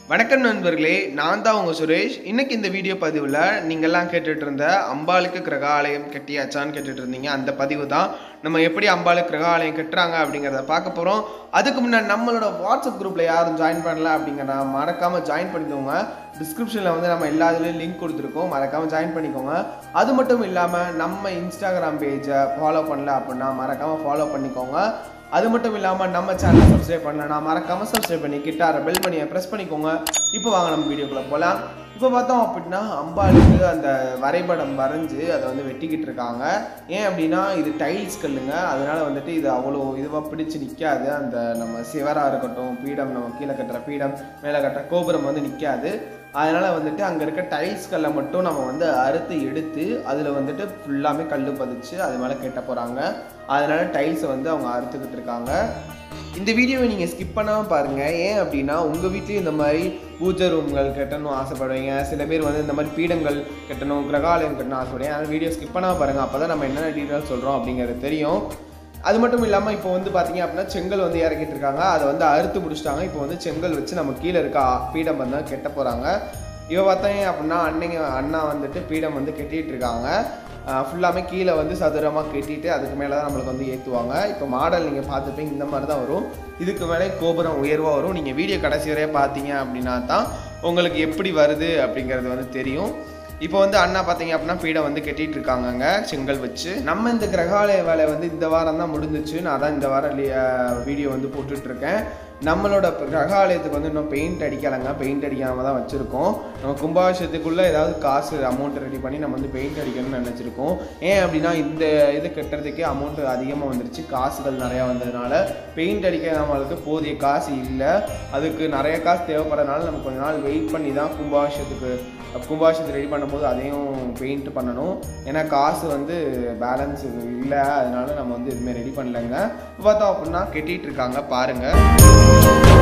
வணக்கம் நண்பர்களே நான் தான் உங்கள் சுரேஷ் இன்னைக்கு இந்த வீடியோ பதிவில் நீங்கள்லாம் கேட்டுட்டு இருந்த அம்பாளுக்கு கிரகாலயம் கட்டியாச்சான்னு கேட்டுட்டு இருந்தீங்க அந்த பதிவு தான் நம்ம எப்படி அம்பாளுக்கு கிரகாலயம் கட்டுறாங்க அப்படிங்கிறத பார்க்க போகிறோம் அதுக்கு முன்னாடி நம்மளோட வாட்ஸ்அப் குரூப்பில் யாரும் ஜாயின் பண்ணல அப்படிங்கிறத மறக்காமல் ஜாயின் பண்ணிக்கோங்க டிஸ்கிரிப்ஷனில் வந்து நம்ம எல்லா இதுலேயும் லிங்க் கொடுத்துருக்கோம் மறக்காமல் ஜாயின் பண்ணிக்கோங்க அது மட்டும் இல்லாமல் நம்ம இன்ஸ்டாகிராம் பேஜை ஃபாலோ பண்ணல அப்படின்னா மறக்காமல் ஃபாலோ பண்ணிக்கோங்க அது மட்டும் இல்லாமல் நம்ம சேனலை சப்ஸ்கிரைப் பண்ணலனா மறக்காம சப்ஸ்கிரைப் பண்ணி கிட்டார பெல் பண்ணியை ப்ரெஸ் பண்ணிக்கோங்க இப்போ வாங்க நம்ம வீடியோக்குள்ளே போகலாம் இப்போ பார்த்தோம் அப்படின்னா அம்பாளுக்கு அந்த வரைபடம் வரைஞ்சு அதை வந்து வெட்டிக்கிட்டு இருக்காங்க ஏன் அப்படின்னா இது டைல்ஸ் கல்லுங்க அதனால வந்துட்டு இது அவ்வளோ இதுவாக பிடிச்சு நிற்காது அந்த நம்ம சிவராக இருக்கட்டும் பீடம் நம்ம கீழே கட்டுற பீடம் மேலே கட்டுற கோபுரம் வந்து நிற்காது அதனால வந்துட்டு அங்கே இருக்க டைல்ஸ் கல்லை மட்டும் நம்ம வந்து அறுத்து எடுத்து அதில் வந்துட்டு ஃபுல்லாமே கல் பதிச்சு அது மேலே கெட்ட போகிறாங்க அதனால டைல்ஸை வந்து அவங்க அறுத்துக்கிட்டு இருக்காங்க இந்த வீடியோவை நீங்கள் ஸ்கிப் பண்ணாமல் பாருங்கள் ஏன் அப்படின்னா உங்கள் வீட்லேயும் இந்த மாதிரி பூஜை ரூம்கள் கட்டணும் ஆசைப்படுவீங்க சில பேர் வந்து இந்த மாதிரி பீடங்கள் கட்டணும் கிரகாலயம் கட்டணும் ஆசைப்படுவீங்க அதனால் வீடியோ ஸ்கிப் பண்ணாமல் பாருங்கள் அப்போ தான் நம்ம என்னென்ன டீட்டெயில் சொல்கிறோம் அப்படிங்கிறது தெரியும் அது மட்டும் இல்லாமல் இப்போ வந்து பார்த்தீங்க அப்படின்னா செங்கல் வந்து இறக்கிட்டு இருக்காங்க அதை வந்து அறுத்து முடிச்சிட்டாங்க இப்போ வந்து செங்கல் வச்சு நம்ம கீழே இருக்க ஆ- பீடம் வந்து கெட்ட போகிறாங்க இவ பார்த்தீங்க அப்படின்னா அன்னைங்க அண்ணா வந்துட்டு பீடம் வந்து கெட்டிட்டு இருக்காங்க ஃபுல்லாமே கீழே வந்து சதுரமாக கெட்டிட்டு அதுக்கு மேலே தான் நம்மளுக்கு வந்து ஏற்றுவாங்க இப்போ மாடல் நீங்கள் பார்த்துப்பீங்க இந்த மாதிரி தான் வரும் இதுக்கு மேலே கோபுரம் உயர்வாக வரும் நீங்கள் வீடியோ கடைசி வரைய பார்த்தீங்க அப்படின்னா தான் உங்களுக்கு எப்படி வருது அப்படிங்கிறது வந்து தெரியும் இப்போ வந்து அண்ணா பார்த்தீங்க அப்படின்னா பீடம் வந்து கட்டிட்டு இருக்காங்கங்க செங்கல் வச்சு நம்ம இந்த கிரகாலய வேலை வந்து இந்த வாரம் தான் முடிஞ்சிச்சு நான் தான் இந்த வாரம் வீடியோ வந்து போட்டுட்டு இருக்கேன் நம்மளோட கிரகாலயத்துக்கு வந்து இன்னும் பெயிண்ட் அடிக்கலைங்க பெயிண்ட் அடிக்காம தான் வச்சுருக்கோம் நம்ம கும்பாபிஷேகத்துக்குள்ளே ஏதாவது காசு அமௌண்ட் ரெடி பண்ணி நம்ம வந்து பெயிண்ட் அடிக்கணும்னு நினச்சிருக்கோம் ஏன் அப்படின்னா இந்த இது கட்டுறதுக்கே அமௌண்ட் அதிகமாக வந்துருச்சு காசுகள் நிறையா வந்ததுனால பெயிண்ட் அடிக்க நம்மளுக்கு போதிய காசு இல்லை அதுக்கு நிறைய காசு தேவைப்படுறதுனால நம்ம கொஞ்ச நாள் வெயிட் பண்ணி தான் கும்பாபிஷேகத்துக்கு கும்பாபிஷேகத்தை ரெடி பண்ணும்போது அதையும் பெயிண்ட் பண்ணணும் ஏன்னா காசு வந்து பேலன்ஸ் இல்லை அதனால நம்ம வந்து எதுவுமே ரெடி பண்ணலைங்க இப்போ பார்த்தோம் அப்படின்னா கெட்டிட்டு இருக்காங்க பாருங்க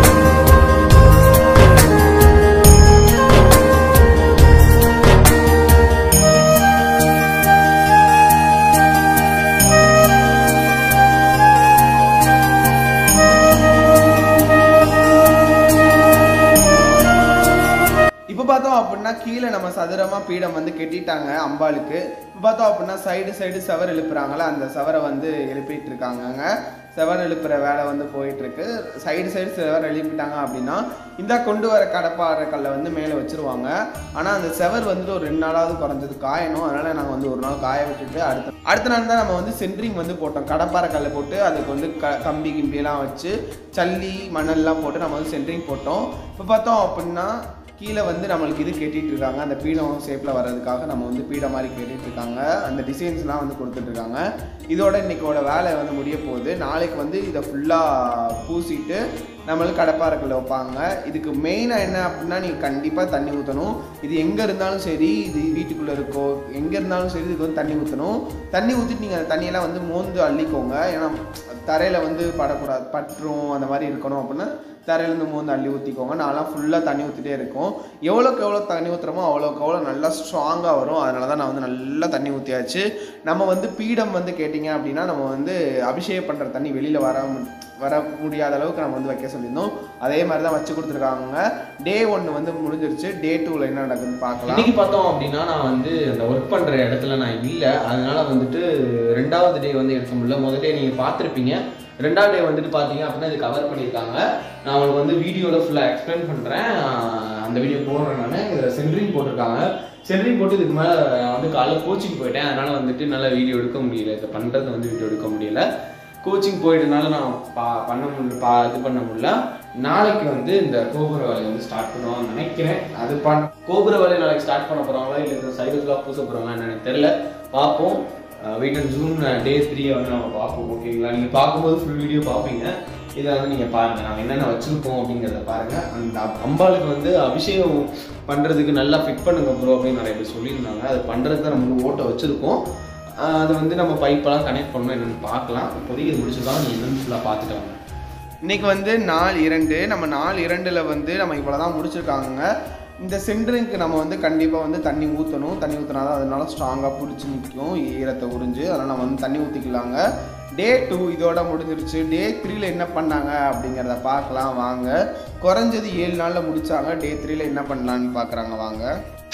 இப்போ பார்த்தோம் அப்படின்னா கீழே நம்ம சதுரமாக பீடம் வந்து கெட்டிட்டாங்க அம்பாளுக்கு இப்போ பார்த்தோம் அப்படின்னா சைடு சைடு செவர் எழுப்புறாங்களே அந்த செவரை வந்து எழுப்பிட்டு இருக்காங்கங்க செவர் எழுப்புற வேலை வந்து போயிட்டு இருக்கு சைடு சைடு செவர் எழுப்பிட்டாங்க அப்படின்னா இந்த கொண்டு வர கடப்பாறை கல்லை வந்து மேலே வச்சிருவாங்க ஆனால் அந்த செவர் வந்துட்டு ஒரு ரெண்டு நாளாவது குறைஞ்சது காயணும் அதனால நாங்கள் வந்து ஒரு நாள் காய விட்டுட்டு அடுத்த அடுத்த நாள் தான் நம்ம வந்து சென்ட்ரிங் வந்து போட்டோம் கடப்பாறை கல்லை போட்டு அதுக்கு வந்து க கம்பி கிம்பியெல்லாம் வச்சு சல்லி மணல்லாம் போட்டு நம்ம வந்து சென்ட்ரிங் போட்டோம் இப்போ பார்த்தோம் அப்படின்னா கீழே வந்து நம்மளுக்கு இது கெட்டிட்டு இருக்காங்க அந்த பீடம் ஷேப்பில் வர்றதுக்காக நம்ம வந்து பீடம் மாதிரி கெட்டிட்டு இருக்காங்க அந்த டிசைன்ஸ்லாம் வந்து கொடுத்துட்டு இருக்காங்க இதோட இன்னைக்கோட வேலை வந்து முடிய போகுது நாளைக்கு வந்து இதை ஃபுல்லாக பூசிட்டு நம்மளுக்கு கடப்பாறைக்குள்ள வைப்பாங்க இதுக்கு மெயினாக என்ன அப்படின்னா நீங்கள் கண்டிப்பாக தண்ணி ஊற்றணும் இது எங்கே இருந்தாலும் சரி இது வீட்டுக்குள்ளே இருக்கோ எங்கே இருந்தாலும் சரி இதுக்கு வந்து தண்ணி ஊற்றணும் தண்ணி ஊற்றிட்டு நீங்கள் அந்த தண்ணியெல்லாம் வந்து மோந்து அள்ளிக்கோங்க ஏன்னா தரையில் வந்து படக்கூடாது பற்றும் அந்த மாதிரி இருக்கணும் அப்படின்னா தரையிலேருந்து மோந்து அள்ளி ஊற்றிக்கோங்க நான்லாம் ஃபுல்லாக தண்ணி ஊற்றிட்டே இருக்கும் எவ்வளோக்கு எவ்வளோ தண்ணி ஊற்றுறோமோ அவ்வளோக்கு அவ்வளோ நல்லா ஸ்ட்ராங்காக வரும் அதனால தான் நான் வந்து நல்லா தண்ணி ஊற்றியாச்சு நம்ம வந்து பீடம் வந்து கேட்டிங்க அப்படின்னா நம்ம வந்து அபிஷேகம் பண்ணுற தண்ணி வெளியில் வர மு- வர முடியாத அளவுக்கு நம்ம வந்து வைக்க சொல்லியிருந்தோம் அதே மாதிரி தான் வச்சு கொடுத்துருக்காங்க டே ஒன்று வந்து முடிஞ்சிருச்சு டே டூவில் என்ன நடக்குதுன்னு பார்க்கலாம் இன்னைக்கு பார்த்தோம் அப்படின்னா நான் வந்து அந்த ஒர்க் பண்ற இடத்துல நான் இல்லை அதனால வந்துட்டு ரெண்டாவது டே வந்து எடுக்க முடியல முதல் டே நீங்க பார்த்துருப்பீங்க ரெண்டாவது டே வந்துட்டு பார்த்தீங்க அப்படின்னா இது கவர் பண்ணியிருக்காங்க நான் உங்களுக்கு வந்து வீடியோவில் ஃபுல்லாக எக்ஸ்பிளைன் பண்ணுறேன் அந்த வீடியோ போடுறேன் நான் இதில் சென்ட்ரிங் போட்டிருக்காங்க சென்ட்ரிங் போட்டு இதுக்கு மேலே வந்து காலைல கோச்சிங் போயிட்டேன் அதனால வந்துட்டு நல்லா வீடியோ எடுக்க முடியல இதை பண்ணுறது வந்து வீடியோ எடுக்க முடியல கோச்சிங் போயிட்டனால நான் பா பண்ண முடியல பா இது பண்ண முடியல நாளைக்கு வந்து இந்த கோபுர வேலையை வந்து ஸ்டார்ட் பண்ணுவாங்கன்னு நினைக்கிறேன் அது பண்ண கோபுர வேலையை நாளைக்கு ஸ்டார்ட் பண்ண போகிறாங்களா இல்லை இந்த சைடுலாம் பூச போகிறாங்களான்னு எனக்கு தெரியல பார்ப்போம் வெயிட் அண்ட் ஜூன் டே த்ரீயை வந்து நம்ம பார்ப்போம் ஓகேங்களா நீங்கள் பார்க்கும்போது ஃபுல் வீடியோ பார்ப்பீங்க இதை வந்து நீங்கள் பாருங்கள் நாங்கள் என்னென்ன வச்சுருக்கோம் அப்படிங்கிறத பாருங்கள் அந்த அம்பாளுக்கு வந்து அபிஷேகம் பண்ணுறதுக்கு நல்லா ஃபிட் பண்ணுங்க ப்ரோ அப்படின்னு நிறைய பேர் சொல்லியிருந்தாங்க அது பண்ணுறதுக்கு தான் நம்ம வந்து ஓட்ட வச்சுருக்கோம் ஆஹ் அது வந்து நம்ம பைப்பெல்லாம் கனெக்ட் பண்ணணும் என்னென்னு பார்க்கலாம் இப்போதைக்கு இது முடிச்சிருக்காங்க நீ என்னன்னு ஃபுல்லாக பார்த்துட்டு வாங்க இன்னைக்கு வந்து நாள் இரண்டு நம்ம நாள் இரண்டில் வந்து நம்ம இவ்வளோ தான் முடிச்சிருக்காங்க இந்த சென்டரிங்க்கு நம்ம வந்து கண்டிப்பாக வந்து தண்ணி ஊற்றணும் தண்ணி ஊற்றினா தான் அதனால ஸ்ட்ராங்காக பிடிச்சி நிற்கும் ஈரத்தை உறிஞ்சு அதனால் நம்ம வந்து தண்ணி ஊற்றிக்கலாங்க டே டூ இதோட முடிஞ்சிருச்சு டே த்ரீல என்ன பண்ணாங்க அப்படிங்கிறத பார்க்கலாம் வாங்க குறைஞ்சது ஏழு நாளில் முடிச்சாங்க டே த்ரீல என்ன பண்ணலான்னு பார்க்குறாங்க வாங்க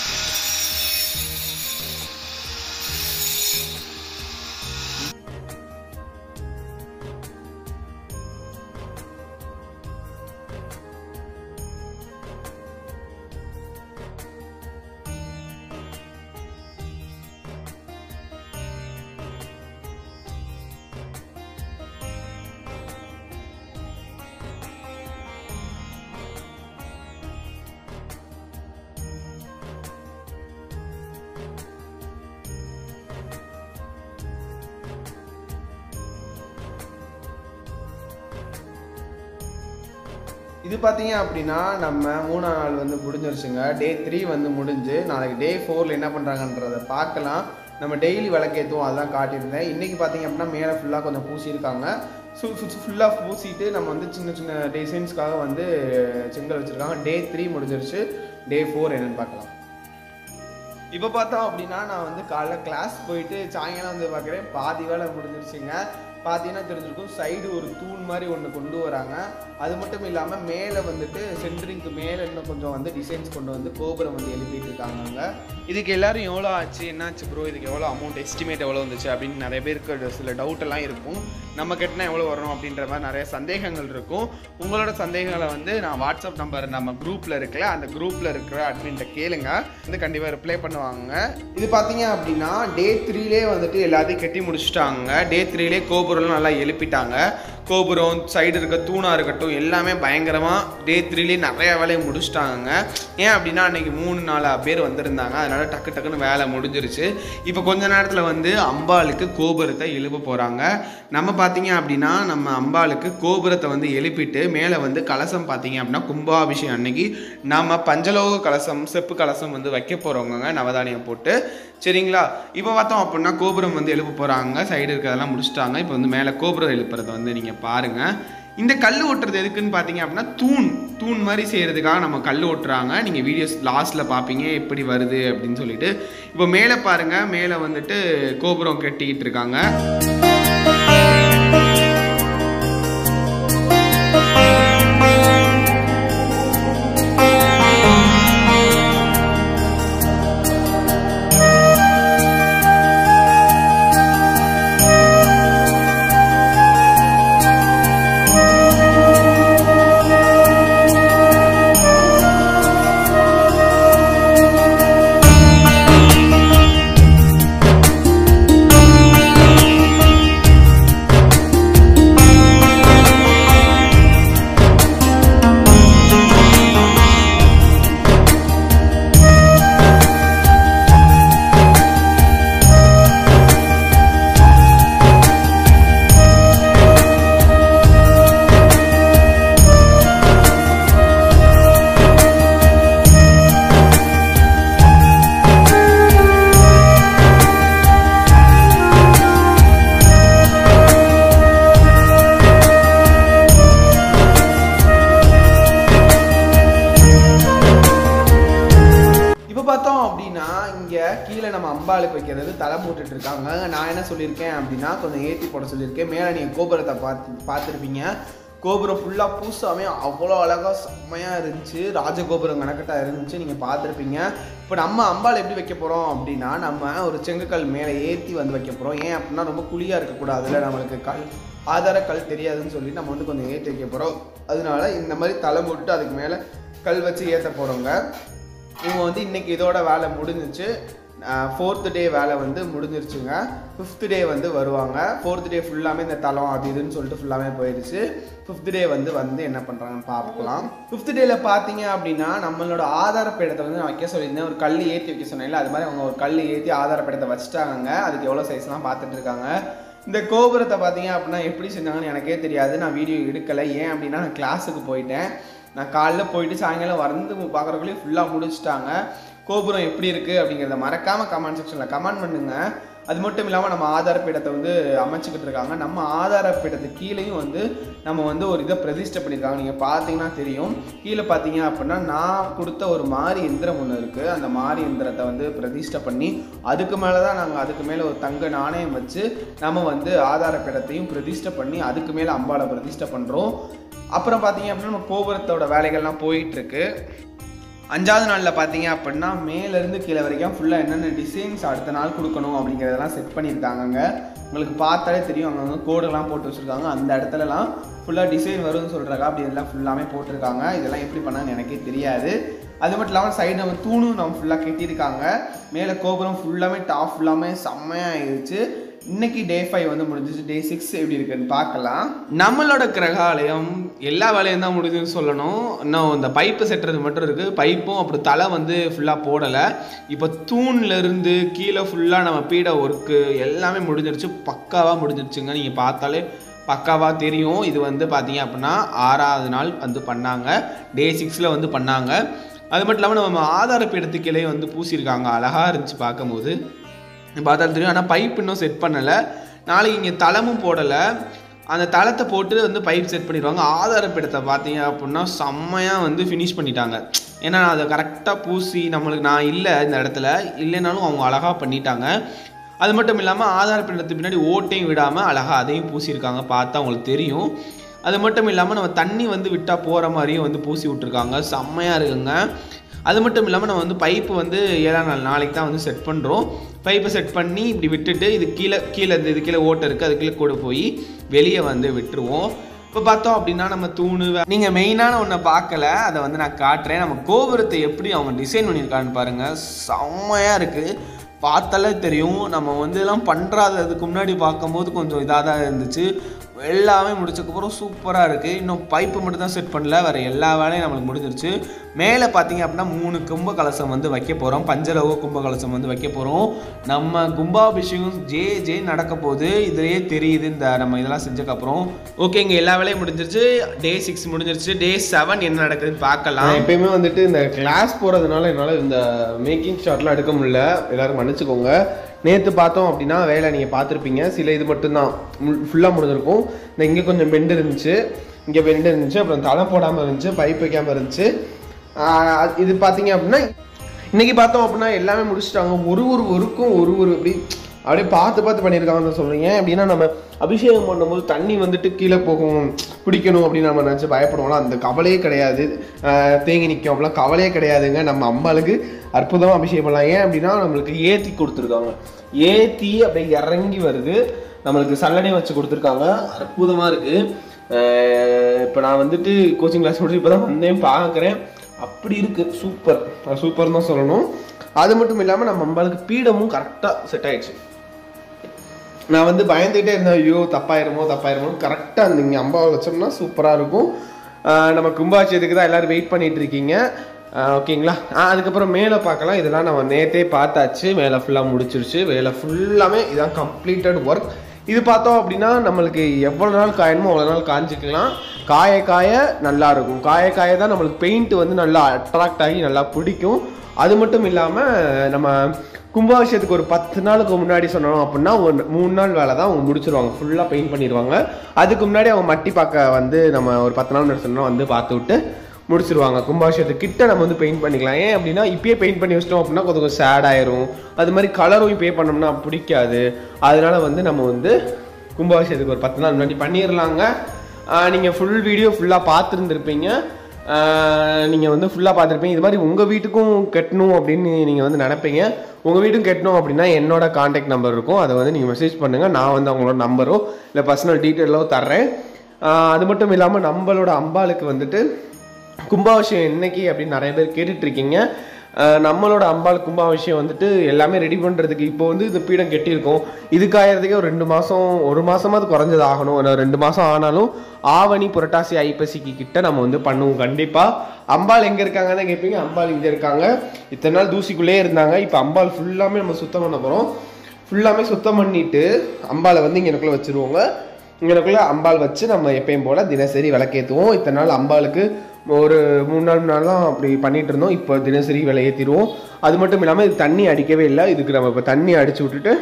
இது பார்த்தீங்க அப்படின்னா நம்ம மூணாம் நாள் வந்து முடிஞ்சிருச்சுங்க டே த்ரீ வந்து முடிஞ்சு நாளைக்கு டே ஃபோரில் என்ன பண்ணுறாங்கன்றதை பார்க்கலாம் நம்ம டெய்லி விளக்கேற்றுவோம் அதான் காட்டியிருந்தேன் இன்றைக்கி பார்த்தீங்க அப்படின்னா மேலே ஃபுல்லாக கொஞ்சம் பூசியிருக்காங்க சு ஃபுல்லாக பூசிட்டு நம்ம வந்து சின்ன சின்ன டிசைன்ஸ்க்காக வந்து செங்கல் வச்சுருக்காங்க டே த்ரீ முடிஞ்சிருச்சு டே ஃபோர் என்னன்னு பார்க்கலாம் இப்போ பார்த்தோம் அப்படின்னா நான் வந்து காலைல கிளாஸ் போயிட்டு சாயங்காலம் வந்து பார்க்குறேன் பாதி வேலை முடிஞ்சிருச்சுங்க பார்த்தீங்கன்னா தெரிஞ்சிருக்கும் சைடு ஒரு தூண் மாதிரி ஒன்று கொண்டு வராங்க அது மட்டும் இல்லாமல் மேலே வந்துட்டு சென்ட்ரிங்க்கு மேலே இன்னும் கொஞ்சம் வந்து டிசைன்ஸ் கொண்டு வந்து கோபுரம் வந்து எழுப்பிட்டு இருக்காங்க அங்க. இதுக்கு எல்லாரும் எவ்வளோ ஆச்சு என்னாச்சு ப்ரோ இதுக்கு எவ்வளோ அமௌண்ட் எஸ்டிமேட் எவ்வளோ வந்துச்சு அப்படின்னு நிறைய பேருக்கு சில டவுட் எல்லாம் இருக்கும் நம்ம கட்டினா எவ்வளோ வரணும் அப்படின்ற மாதிரி நிறைய சந்தேகங்கள் இருக்கும் உங்களோட சந்தேகங்களை வந்து நான் வாட்ஸ்அப் நம்பர் நம்ம குரூப்பில் இருக்குல்ல அந்த குரூப்பில் இருக்கிற அட்மின்ட்ட கேளுங்க வந்து கண்டிப்பாக ரிப்ளை பண்ணுவாங்க இது பார்த்தீங்க அப்படின்னா டே த்ரீலே வந்துட்டு எல்லாத்தையும் கட்டி முடிச்சிட்டாங்க டே த்ரீலே கோபுரம்லாம் நல்லா எழுப்பிட்டாங்க கோபுரம் சைடு இருக்க தூணாக இருக்கட்டும் எல்லாமே பயங்கரமாக டே த்ரீலே நிறைய வேலையை முடிச்சிட்டாங்க ஏன் அப்படின்னா அன்னைக்கு மூணு நாலு பேர் வந்திருந்தாங்க அதனால டக்கு டக்குன்னு வேலை முடிஞ்சிருச்சு இப்போ கொஞ்ச நேரத்தில் வந்து அம்பாளுக்கு கோபுரத்தை எழுப்ப போகிறாங்க நம்ம பார்த்தீங்க அப்படின்னா நம்ம அம்பாளுக்கு கோபுரத்தை வந்து எழுப்பிட்டு மேலே வந்து கலசம் பார்த்தீங்க அப்படின்னா கும்பாபிஷேகம் அன்னைக்கு நம்ம பஞ்சலோக கலசம் செப்பு கலசம் வந்து வைக்க போகிறவங்க நவதானியம் போட்டு சரிங்களா இப்போ பார்த்தோம் அப்படின்னா கோபுரம் வந்து எழுப்ப போகிறாங்க சைடு இருக்கிறதெல்லாம் முடிச்சிட்டாங்க இப்போ வந்து மேலே கோபுரம் எழுப்புறதை வந்து நீங்கள் பாருங்கள் இந்த கல் ஒட்டுறது எதுக்குன்னு பார்த்தீங்க அப்படின்னா தூண் தூண் மாதிரி செய்கிறதுக்காக நம்ம கல் ஒட்டுறாங்க நீங்கள் வீடியோஸ் லாஸ்ட்டில் பார்ப்பீங்க எப்படி வருது அப்படின்னு சொல்லிட்டு இப்போ மேலே பாருங்கள் மேலே வந்துட்டு கோபுரம் கட்டிக்கிட்டு இருக்காங்க இப்போ பார்த்தோம் அப்படின்னா இங்கே கீழே நம்ம அம்பாளுக்கு வைக்கிறது தலை போட்டுட்டு இருக்காங்க நான் என்ன சொல்லியிருக்கேன் அப்படின்னா கொஞ்சம் ஏற்றி போட சொல்லியிருக்கேன் மேலே நீங்கள் கோபுரத்தை பார்த்து பார்த்துருப்பீங்க கோபுரம் ஃபுல்லாக பூசாமே அவ்வளோ அழகாக செம்மையாக இருந்துச்சு ராஜகோபுரம் கணக்கட்டாக இருந்துச்சு நீங்கள் பார்த்துருப்பீங்க இப்போ நம்ம அம்பாள் எப்படி வைக்க போகிறோம் அப்படின்னா நம்ம ஒரு செங்கக்கல் மேலே ஏற்றி வந்து வைக்க போகிறோம் ஏன் அப்படின்னா ரொம்ப குழியாக இருக்கக்கூடாதுல நம்மளுக்கு கல் ஆதார கல் தெரியாதுன்னு சொல்லி நம்ம வந்து கொஞ்சம் ஏற்றி வைக்க போகிறோம் அதனால இந்த மாதிரி தலை போட்டு அதுக்கு மேலே கல் வச்சு ஏற்ற போகிறோங்க இவங்க வந்து இன்னைக்கு இதோட வேலை முடிஞ்சிச்சு ஃபோர்த்து டே வேலை வந்து முடிஞ்சிருச்சுங்க ஃபிஃப்த் டே வந்து வருவாங்க ஃபோர்த் டே ஃபுல்லாமே இந்த தளம் அது இதுன்னு சொல்லிட்டு ஃபுல்லாமே போயிடுச்சு ஃபிஃப்த் டே வந்து வந்து என்ன பண்ணுறாங்கன்னு பார்க்கலாம் ஃபிஃப்த் டேல பார்த்தீங்க அப்படின்னா நம்மளோட ஆதார பீடத்தை வந்து நான் வைக்க சொல்லியிருந்தேன் ஒரு கல் ஏற்றி வைக்க சொன்னேன்ல அது மாதிரி அவங்க ஒரு கல் ஏற்றி ஆதார பீடத்தை வச்சுட்டாங்க அதுக்கு எவ்வளோ சைஸ்லாம் பார்த்துட்டு இருக்காங்க இந்த கோபுரத்தை பார்த்தீங்க அப்படின்னா எப்படி செஞ்சாங்கன்னு எனக்கே தெரியாது நான் வீடியோ எடுக்கலை ஏன் அப்படின்னா நான் கிளாஸுக்கு போயிட்டேன் நான் காலைல போயிட்டு சாயங்காலம் வந்து பார்க்குறக்குள்ளேயும் ஃபுல்லாக முடிச்சிட்டாங்க கோபுரம் எப்படி இருக்குது அப்படிங்கிறத மறக்காமல் கமெண்ட் செக்ஷனில் கமெண்ட் பண்ணுங்கள் அது மட்டும் இல்லாமல் நம்ம ஆதார பீடத்தை வந்து அமைச்சுக்கிட்டு இருக்காங்க நம்ம ஆதார பீடத்துக்கு கீழேயும் வந்து நம்ம வந்து ஒரு இதை பிரதிஷ்டை பண்ணியிருக்காங்க நீங்கள் பார்த்தீங்கன்னா தெரியும் கீழே பார்த்தீங்க அப்படின்னா நான் கொடுத்த ஒரு மாரி எந்திரம் ஒன்று இருக்குது அந்த மாரி எந்திரத்தை வந்து பிரதிஷ்டை பண்ணி அதுக்கு மேலே தான் நாங்கள் அதுக்கு மேலே ஒரு தங்க நாணயம் வச்சு நம்ம வந்து ஆதார பீடத்தையும் பிரதிஷ்டை பண்ணி அதுக்கு மேலே அம்பாவை பிரதிஷ்டை பண்ணுறோம் அப்புறம் பார்த்தீங்க அப்படின்னா நம்ம கோபுரத்தோட வேலைகள்லாம் போயிட்டுருக்கு அஞ்சாவது நாளில் பார்த்தீங்க அப்படின்னா மேலேருந்து கீழே வரைக்கும் ஃபுல்லாக என்னென்ன டிசைன்ஸ் அடுத்த நாள் கொடுக்கணும் அப்படிங்கிறதெல்லாம் செட் பண்ணியிருக்காங்கங்க உங்களுக்கு பார்த்தாலே தெரியும் அங்கங்கே கோடெல்லாம் போட்டு வச்சுருக்காங்க அந்த இடத்துலலாம் ஃபுல்லாக டிசைன் வரும்னு சொல்கிறாங்க அப்படி இதெல்லாம் ஃபுல்லாமே போட்டிருக்காங்க இதெல்லாம் எப்படி பண்ணாங்கன்னு எனக்கே தெரியாது அது மட்டும் இல்லாமல் சைடு நம்ம தூணும் நம்ம ஃபுல்லாக கட்டியிருக்காங்க மேலே கோபுரம் ஃபுல்லாமே டாப் ஃபுல்லாமே செம்மையாக ஆயிடுச்சு இன்னைக்கு டே ஃபைவ் வந்து முடிஞ்சிச்சு டே சிக்ஸ் எப்படி இருக்குன்னு பார்க்கலாம் நம்மளோட கிரகாலயம் எல்லா வேலையும் தான் முடிஞ்சுன்னு சொல்லணும் இன்னும் இந்த பைப்பு செட்டுறது மட்டும் இருக்குது பைப்பும் அப்படி தலை வந்து ஃபுல்லாக போடலை இப்போ தூண்ல இருந்து கீழே ஃபுல்லாக நம்ம பீட ஒர்க்கு எல்லாமே முடிஞ்சிருச்சு பக்காவாக முடிஞ்சிருச்சுங்க நீங்கள் பார்த்தாலே பக்காவாக தெரியும் இது வந்து பார்த்தீங்க அப்படின்னா ஆறாவது நாள் வந்து பண்ணாங்க டே சிக்ஸில் வந்து பண்ணாங்க அது மட்டும் இல்லாமல் நம்ம ஆதார பீடத்துக்கிலே வந்து பூசியிருக்காங்க அழகாக இருந்துச்சு பார்க்கும்போது பார்த்தா தெரியும் ஆனால் பைப் இன்னும் செட் பண்ணலை நாளைக்கு இங்கே தளமும் போடலை அந்த தளத்தை போட்டு வந்து பைப் செட் பண்ணிடுவாங்க ஆதார பீடத்தை பார்த்தீங்க அப்படின்னா செம்மையாக வந்து ஃபினிஷ் பண்ணிட்டாங்க ஏன்னா அதை கரெக்டாக பூசி நம்மளுக்கு நான் இல்லை இந்த இடத்துல இல்லைனாலும் அவங்க அழகாக பண்ணிட்டாங்க அது மட்டும் இல்லாமல் ஆதார பீடத்துக்கு பின்னாடி ஓட்டையும் விடாமல் அழகாக அதையும் பூசியிருக்காங்க பார்த்தா அவங்களுக்கு தெரியும் அது மட்டும் இல்லாமல் நம்ம தண்ணி வந்து விட்டால் போகிற மாதிரியும் வந்து பூசி விட்ருக்காங்க செம்மையாக இருக்குங்க அது மட்டும் இல்லாமல் நம்ம வந்து பைப்பு வந்து ஏழாம் நாள் நாளைக்கு தான் வந்து செட் பண்ணுறோம் பைப்பை செட் பண்ணி இப்படி விட்டுட்டு இது கீழே கீழே இந்த இது கீழே ஓட்டை இருக்குது அது கீழே கூட போய் வெளியே வந்து விட்டுருவோம் இப்போ பார்த்தோம் அப்படின்னா நம்ம தூணு நீங்கள் மெயினான ஒன்றை பார்க்கல அதை வந்து நான் காட்டுறேன் நம்ம கோபுரத்தை எப்படி அவங்க டிசைன் பண்ணியிருக்கான்னு பாருங்கள் செம்மையாக இருக்குது பார்த்தாலே தெரியும் நம்ம வந்து எல்லாம் பண்ணுறாததுக்கு முன்னாடி பார்க்கும்போது கொஞ்சம் இதாக தான் இருந்துச்சு எல்லாமே முடிச்சக்கப்புறம் சூப்பராக இருக்குது இன்னும் பைப்பு மட்டும் தான் செட் பண்ணல வேறு எல்லா வேலையும் நம்மளுக்கு முடிஞ்சிருச்சு மேலே பார்த்தீங்க அப்படின்னா மூணு கும்ப கலசம் வந்து வைக்க போகிறோம் பஞ்சலோக கும்ப கலசம் வந்து வைக்க போகிறோம் நம்ம கும்பாபிஷேகம் ஜே ஜே நடக்க போகுது இதுலேயே தெரியுது இந்த நம்ம இதெல்லாம் செஞ்சக்கப்புறம் ஓகேங்க எல்லா வேலையும் முடிஞ்சிருச்சு டே சிக்ஸ் முடிஞ்சிருச்சு டே செவன் என்ன நடக்குதுன்னு பார்க்கலாம் எப்பயுமே வந்துட்டு இந்த கிளாஸ் போகிறதுனால என்னால் இந்த மேக்கிங் ஷாட்லாம் எடுக்க முடியல எல்லாரும் மன்னிச்சுக்கோங்க நேற்று பார்த்தோம் அப்படின்னா வேலை நீங்கள் பார்த்துருப்பீங்க சில இது மட்டும்தான் ஃபுல்லாக முடிஞ்சிருக்கும் இந்த இங்கே கொஞ்சம் பெண்டு இருந்துச்சு இங்கே பெண்டு இருந்துச்சு அப்புறம் தலை போடாமல் இருந்துச்சு பைப் வைக்காமல் இருந்துச்சு ஆஹ் இது பார்த்தீங்க அப்படின்னா இன்னைக்கு பார்த்தோம் அப்படின்னா எல்லாமே முடிச்சிட்டாங்க ஒரு ஒரு ஒருக்கும் ஒரு ஒரு அப்படி அப்படியே பார்த்து பார்த்து பண்ணியிருக்காங்கன்னு சொல்றீங்க அப்படின்னா நம்ம அபிஷேகம் பண்ணும்போது தண்ணி வந்துட்டு கீழே போகும் பிடிக்கணும் அப்படின்னு நம்ம நினச்சி பயப்படுவோம்ல அந்த கவலையே கிடையாது ஆஹ் தேங்கி நிற்கும் அப்படிலாம் கவலையே கிடையாதுங்க நம்ம அம்பாளுக்கு அற்புதமாக அபிஷேகம் பண்ணலாம் ஏன் அப்படின்னா நம்மளுக்கு ஏற்றி கொடுத்துருக்காங்க ஏற்றி அப்படியே இறங்கி வருது நம்மளுக்கு சல்லடை வச்சு கொடுத்துருக்காங்க அற்புதமாக இருக்குது இப்போ நான் வந்துட்டு கோச்சிங் கிளாஸ் முடிச்சு இப்போ தான் வந்தேன் பார்க்குறேன் அப்படி இருக்கு சூப்பர் சூப்பர் தான் சொல்லணும் அது மட்டும் இல்லாமல் நம்ம அம்பாளுக்கு பீடமும் கரெக்டாக செட் ஆயிடுச்சு நான் வந்து பயந்துகிட்டே இருந்தேன் ஐயோ தப்பாயிருமோ தப்பாயிருமோ கரெக்டாக அந்த இங்கே அம்பாவை வச்சோம்னா சூப்பராக இருக்கும் ஆஹ் நம்ம கும்பாட்சியத்துக்கு தான் எல்லாரும் வெயிட் பண்ணிட்டு இருக்கீங்க ஆஹ் ஓகேங்களா ஆஹ் அதுக்கப்புறம் மேலே பார்க்கலாம் இதெல்லாம் நம்ம நேத்தே பார்த்தாச்சு மேலே ஃபுல்லாக முடிச்சிருச்சு வேலை ஃபுல்லாமே இதான் கம்ப்ளீட்டட் ஒர்க் இது பார்த்தோம் அப்படின்னா நம்மளுக்கு எவ்வளோ நாள் காயணுமோ அவ்வளோ நாள் காஞ்சிக்கலாம் காய காய நல்லா இருக்கும் காய காய தான் நம்மளுக்கு பெயிண்ட் வந்து நல்லா அட்ராக்ட் ஆகி நல்லா பிடிக்கும் அது மட்டும் இல்லாமல் நம்ம கும்பாபிஷேகத்துக்கு ஒரு பத்து நாளுக்கு முன்னாடி சொன்னோம் அப்படின்னா ஒரு மூணு நாள் வேலை தான் அவங்க முடிச்சிருவாங்க ஃபுல்லாக பெயிண்ட் பண்ணிடுவாங்க அதுக்கு முன்னாடி அவங்க மட்டி பார்க்க வந்து நம்ம ஒரு பத்து நாள் முன்னாடி சொன்னோம் வந்து பார்த்து விட்டு முடிச்சிருவாங்க கும்பாபிஷேகத்துக்கு கிட்ட நம்ம வந்து பெயிண்ட் பண்ணிக்கலாம் ஏன் அப்படின்னா இப்பயே பெயிண்ட் பண்ணி வச்சிட்டோம் அப்படின்னா கொஞ்சம் கொஞ்சம் சேட் ஆயிரும் அது மாதிரி கலரும் இப்பயே பண்ணோம்னா பிடிக்காது அதனால வந்து நம்ம வந்து கும்பாபிஷேகத்துக்கு ஒரு பத்து நாள் முன்னாடி பண்ணிடலாங்க நீங்கள் ஃபுல் வீடியோ ஃபுல்லாக பார்த்துருந்துருப்பீங்க நீங்கள் வந்து ஃபுல்லாக பார்த்துருப்பீங்க இது மாதிரி உங்கள் வீட்டுக்கும் கட்டணும் அப்படின்னு நீங்கள் வந்து நினைப்பீங்க உங்கள் வீட்டுக்கும் கட்டணும் அப்படின்னா என்னோட காண்டாக்ட் நம்பர் இருக்கும் அதை வந்து நீங்கள் மெசேஜ் பண்ணுங்கள் நான் வந்து அவங்களோட நம்பரோ இல்லை பர்சனல் டீட்டெயிலோ தர்றேன் ஆஹ் அது மட்டும் இல்லாமல் நம்மளோட அம்பாளுக்கு வந்துட்டு கும்பாபிஷேகம் என்னைக்கு அப்படின்னு நிறைய பேர் கேட்டுட்டு இருக்கீங்க ஆஹ் நம்மளோட அம்பாள் கும்பாபிஷேகம் வந்துட்டு எல்லாமே ரெடி பண்ணுறதுக்கு இப்போ வந்து இந்த பீடம் கட்டியிருக்கோம் இதுக்காகிறதுக்கே ஒரு ரெண்டு மாதம் ஒரு மாதமாவது குறைஞ்சது ஆகணும் ஒரு ரெண்டு மாதம் ஆனாலும் ஆவணி புரட்டாசி ஐப்பசிக்கு கிட்ட நம்ம வந்து பண்ணுவோம் கண்டிப்பாக அம்பாள் எங்கே இருக்காங்கன்னு கேட்பீங்க அம்பாள் இங்கே இருக்காங்க இத்தனை நாள் தூசிக்குள்ளே இருந்தாங்க இப்போ அம்பாள் ஃபுல்லாமே நம்ம சுத்தம் பண்ண போகிறோம் ஃபுல்லாமே சுத்தம் பண்ணிட்டு அம்பாளை வந்து இங்கனக்குள்ளே வச்சிருவோங்க இங்கனக்குள்ளே அம்பாள் வச்சு நம்ம எப்பயும் போல் தினசரி விளக்கேற்றுவோம் இத்தனை நாள் அம்பாளுக்கு ஒரு மூணு நாள் நாள்லாம் அப்படி பண்ணிட்டு இருந்தோம் இப்போ தினசரி விலை ஏற்றிடுவோம் அது மட்டும் இல்லாமல் இது தண்ணி அடிக்கவே இல்லை இதுக்கு நம்ம இப்போ தண்ணி அடிச்சு விட்டுட்டு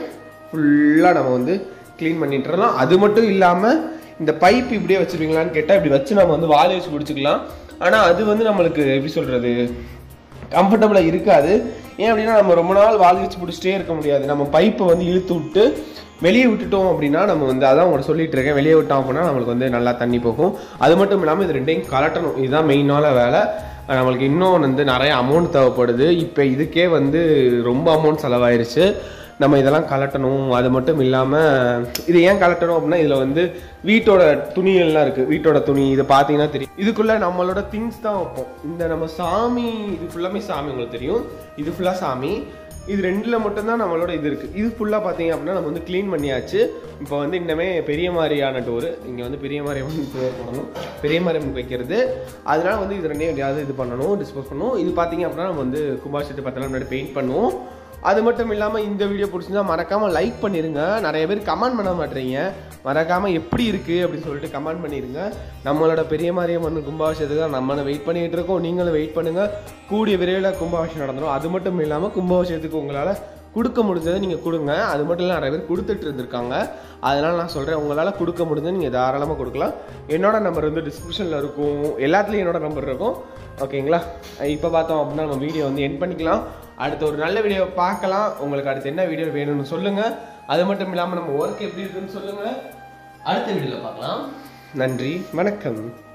ஃபுல்லாக நம்ம வந்து க்ளீன் பண்ணிட்டுறலாம் அது மட்டும் இல்லாமல் இந்த பைப் இப்படியே வச்சிருவீங்களான்னு கேட்டால் இப்படி வச்சு நம்ம வந்து வாழை வச்சு பிடிச்சிக்கலாம் ஆனால் அது வந்து நம்மளுக்கு எப்படி சொல்கிறது கம்ஃபர்டபுளாக இருக்காது ஏன் அப்படின்னா நம்ம ரொம்ப நாள் வால் வச்சு பிடிச்சிட்டே இருக்க முடியாது நம்ம பைப்பை வந்து இழுத்து விட்டு வெளியே விட்டுட்டோம் அப்படின்னா நம்ம வந்து அதான் உங்களை சொல்லிட்டு இருக்கேன் வெளியே விட்டோம் அப்படின்னா நம்மளுக்கு வந்து நல்லா தண்ணி போகும் அது மட்டும் இல்லாமல் இது ரெண்டையும் கலட்டணும் இதுதான் மெயினான வேலை அஹ் நம்மளுக்கு இன்னும் வந்து நிறைய அமௌண்ட் தேவைப்படுது இப்போ இதுக்கே வந்து ரொம்ப அமௌண்ட் செலவாயிருச்சு நம்ம இதெல்லாம் கலட்டணும் அது மட்டும் இல்லாமல் இது ஏன் கலட்டணும் அப்படின்னா இதில் வந்து வீட்டோட துணிகள்லாம் இருக்குது வீட்டோட துணி இதை பார்த்தீங்கன்னா தெரியும் இதுக்குள்ளே நம்மளோட திங்ஸ் தான் வைப்போம் இந்த நம்ம சாமி இது ஃபுல்லாமே சாமி உங்களுக்கு தெரியும் இது ஃபுல்லாக சாமி இது ரெண்டில் மட்டும்தான் நம்மளோட இது இருக்குது இது ஃபுல்லாக பார்த்தீங்க அப்படின்னா நம்ம வந்து க்ளீன் பண்ணியாச்சு இப்போ வந்து இன்னமே பெரிய மாதிரியான டோரு இங்கே வந்து பெரிய மாதிரியான பேர் பண்ணணும் பெரிய மாதிரி வைக்கிறது அதனால வந்து இது ரெண்டையும் எப்படியாவது இது பண்ணணும் டிஸ்போஸ் பண்ணணும் இது பார்த்தீங்க அப்படின்னா நம்ம வந்து குமார் செட்டு பத்தெல்லாம் முன்னாடி பெயிண்ட் பண்ணுவோம் அது மட்டும் இல்லாமல் இந்த வீடியோ பிடிச்சிருந்தா மறக்காமல் லைக் பண்ணிடுங்க நிறைய பேர் கமெண்ட் பண்ண மாட்டேறீங்க மறக்காமல் எப்படி இருக்குது அப்படின்னு சொல்லிட்டு கமெண்ட் பண்ணிடுங்க நம்மளோட பெரிய மாரியம்மன் கும்பாபிஷேகத்துக்கு நம்ம வெயிட் பண்ணிட்டு இருக்கோம் நீங்களும் வெயிட் பண்ணுங்கள் கூடிய விரைவில் கும்பாபிஷேகம் நடந்துடும் அது மட்டும் இல்லாமல் கும்பாபிஷேகத்துக்கு உங்களால் கொடுக்க முடிஞ்சதை நீங்கள் கொடுங்க அது மட்டும் இல்லை நிறைய பேர் கொடுத்துட்டு இருந்திருக்காங்க அதனால் நான் சொல்கிறேன் உங்களால் கொடுக்க முடிஞ்சது நீங்கள் தாராளமாக கொடுக்கலாம் என்னோட நம்பர் வந்து டிஸ்கிரிப்ஷனில் இருக்கும் எல்லாத்துலேயும் என்னோட நம்பர் இருக்கும் ஓகேங்களா இப்போ பார்த்தோம் அப்படின்னா நம்ம வீடியோ வந்து என் பண்ணிக்கலாம் அடுத்த ஒரு நல்ல வீடியோ பார்க்கலாம் உங்களுக்கு அடுத்து என்ன வீடியோ வேணும்னு சொல்லுங்கள் அது மட்டும் இல்லாமல் நம்ம ஒர்க் எப்படி இருக்குன்னு சொல்லுங்கள் அடுத்த வீடியோல பார்க்கலாம் நன்றி வணக்கம்